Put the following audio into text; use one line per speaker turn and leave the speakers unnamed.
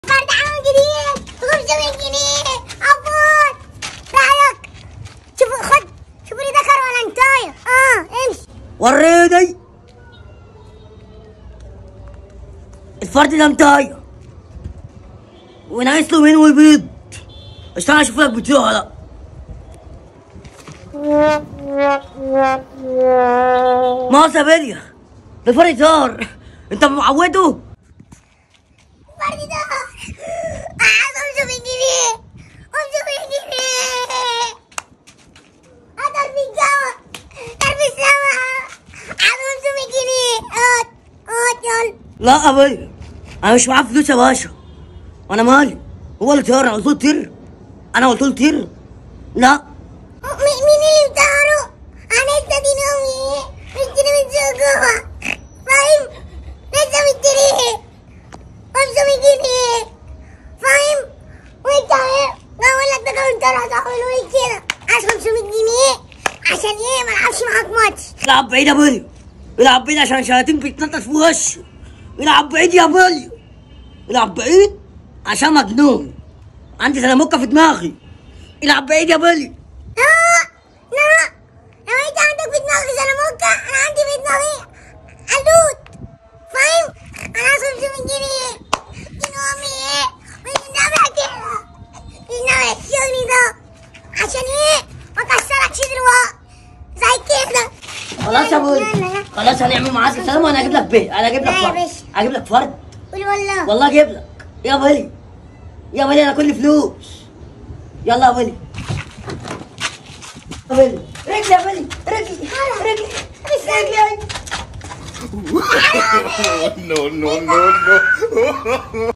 فرد عام جديد 500 جنيه عبود رايك شوفوا خد شوفوا لي ذكر ولا انتايه اه امشي
وريني الفرد ده متايه وناقص له منه البيض عشان اشوف لك بتوع لا ما سابيليا ده فرد صار انت معوده
فرد ده اه 500 جنيه 500 جنيه هذا في الجو في السماء 500 جنيه هات هات يلا
لا ابويا انا مش معايا فلوس يا باشا وانا مالي هو اللي طير انا قلت له طير انا قلت له طير لا
م- مين اللي بتعرف؟ أنا لسه دي نومي مشتري من سوق جوه فاهم؟ لسه مشتريه 500 جنيه فاهم؟ وانت ايه؟ بقول لك ده كنت راح تعمل ايه كده؟ عايز 500 جنيه عشان ايه ما العبش معاك ماتش
العب بعيد يا ابويا العب بعيد عشان شياطين بيتنطط في وشي العب بعيد يا ابويا العب بعيد عشان مجنون عندي سلاموكه في دماغي العب بعيد يا ابويا
لا لا لو انت عندك في دماغك سلاموكا انا عندي في دماغي قلوت فاهم؟ انا عايز 500 جنيه دي نومي ايه؟ مش نافع كده مش نافع الشغل ده عشان ايه؟ ما كسركش دلوقتي زي كده
خلاص يا ابويا
يلا، يلا.
خلاص هنعمل معاك السلام وانا اجيب لك بيت انا اجيب لك
لا يا
فرد
باشا.
اجيب لك فرد
قول والله
والله اجيب لك يا ابويا يا ابويا انا كل فلوس يلا يا ابويا يا ابويا رجلي يا ابويا رجلي رجلي رجلي
no, no, no, no.